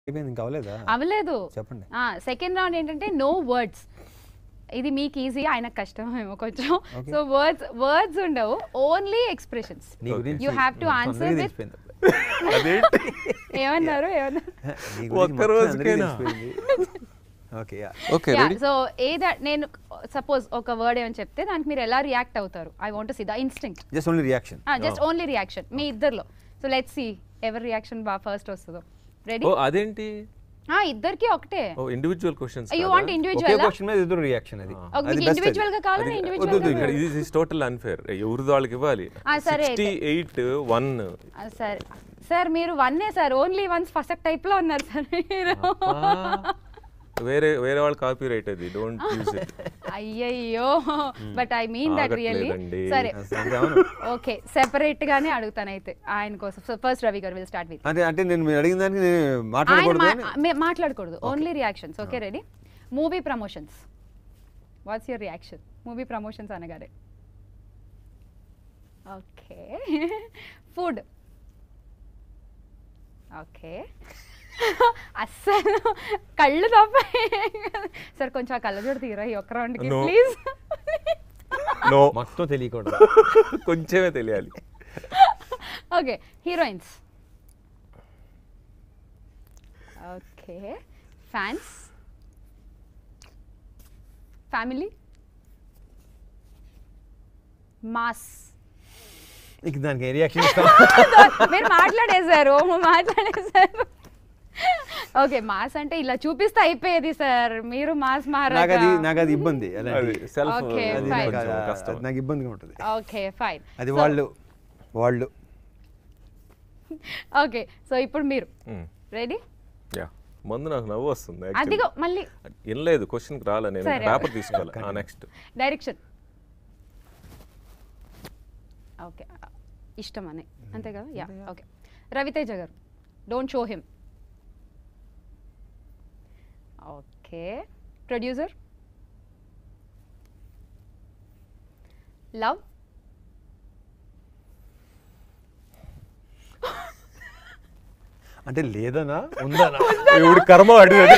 అయిపోయింది ఇంకా అవ్వలేదా అవలేదు చెప్పండి సెకండ్ రౌండ్ ఏంటంటే నో వర్డ్స్ ఇది మీకు ఈజీ ఆయనకు కష్టమేమో కొంచెం Okay. సో వర్డ్స్ వర్డ్స్ ఉండవు ఓన్లీ ఎక్స్ప్రెషన్స్ నీ గురించి You have to అందరికీ answer with- తెలిసిపోయింది. అదేంటి ఏమన్నారు ఏమన్నారు నీ గురించి ఒక్క మొత్తం అందరికీ రోజుకేనా? తెలిసిపోయింది. Okay ya okay ready so ఏదా నేను సపోజ్ ఒక వర్డ్ ఏమని చెప్తే దానికి మీరు ఎలా రియాక్ట్ అవుతారు I want see the instinct just only reaction just only reaction మీ ఇద్దరిలో సో లెట్స్ సి ఎవరి రియాక్షన్ బాగా ఫస్ట్ వస్తుందో రెడీ ఓ అదేంటి ఇద్దరికి ఒకటే ఓ ఇండివిజువల్ క్వశ్చన్స్ యూ వాంట్ ఒకే ఇండివిజువల్ క్వశ్చన్ మీద ఇద్దరు రియాక్షన్ అది ఒక మీకు ఇండివిజువల్ గా కావాలని ఇండివిజువల్ గా ఇది టోటల్ అన్ఫేర్ ఎవరిది వాళ్ళకి ఇవ్వాలి ఆ, సరే సిక్స్టీ ఎయిట్ వన్ ఆ, సరే సార్ మీరు వన్నే sir only once first type లో ఉన్నారు సార్ మీరు వేరే వేరే వాళ్ళ కాపీ రైట్ అది డోంట్ యూజ్ ఇట్ అయ్యయ్యో but I mean that really ఆగట్లేదండి. సరే అంటే అవును ఓకే సెపరేట్ గానే అడుగుతాను అయితే ఆయన కోసం సో ఫస్ట్ రవి గారు విల్ స్టార్ట్ విత్ అంటే అంటే నేను మీరు అడిగిన దానికి నేను ఆయన మాట్లాడకూడదు మా- అని మే- మాట్లాడకూడదు only reactions okay ready movie promotions what's your reaction movie promotions అనగానే ఓకే ఫుడ్ ఓకే అస్సలు కళ్ళు తప్ప సార్ కొంచెం ఆ కళ్ళజోడు తీరా ఈ ఒక్క రౌండ్కి No. ప్లీజ్ నో మొత్తం తెలియకూడదు కొంచెమే తెలియాలి okay heroines okay fans family mass ఇక దానికి ఏ రియాక్షన్ ఇస్తాం మీరు మాట్లాడేశారు మాట్లాడేశారు ఓకే మాస్ అంటే ఇలా చూపిస్తే అయిపోయేది సార్ మీరు మాస్ నాకు మారాక అది నాకు అది ఇబ్బంది అది అలాంటి సెల్ఫ్ Okay, అది fine. నాకు కొంచెం ఆ- కష్టం అది నాకు ఇబ్బందిగా ఉంటుంది ఓకే ఫైన్ అది వాళ్ళు వాళ్ళు ఓకే సో ఇప్పుడు మీరు రెడీ యా ముందు నాకు నవ్వు వస్తుంది అదిగో actually. మళ్ళీ వినలేదు క్వశ్చన్ రాలే నేను సరే. పేపర్ తీసుకోవాలి నెక్స్ట్ డైరెక్షన్ ఓకే ఇష్టం అని అంతే కదా యా ఓకే రవితేజ గారు don't show him okay producer love అంటే లేదనా ఉందనా ఇప్పుడు కర్మ అడిగది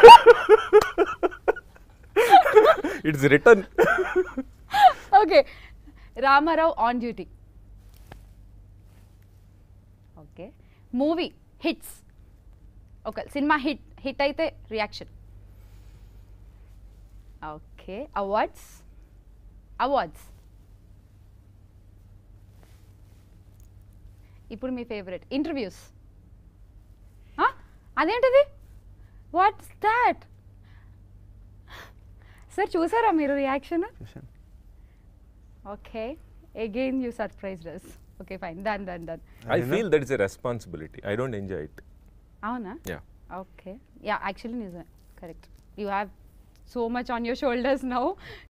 it's return okay Rama Rao on duty okay movie hits ఒక సినిమా హిట్ హిట్ అయితే రియాక్షన్ ఓకే అవార్డ్స్ అవార్డ్స్ ఇప్పుడు మీ ఫేవరెట్ ఇంటర్వ్యూస్ అదేంటిది వాట్స్ దాట్ సార్ చూసారా మీరు reaction okay again you surprise us okay fine done done done I feel that is a responsibility I don't enjoy it అవునా ya okay ya actually నిజమే correct you have so much on your shoulders now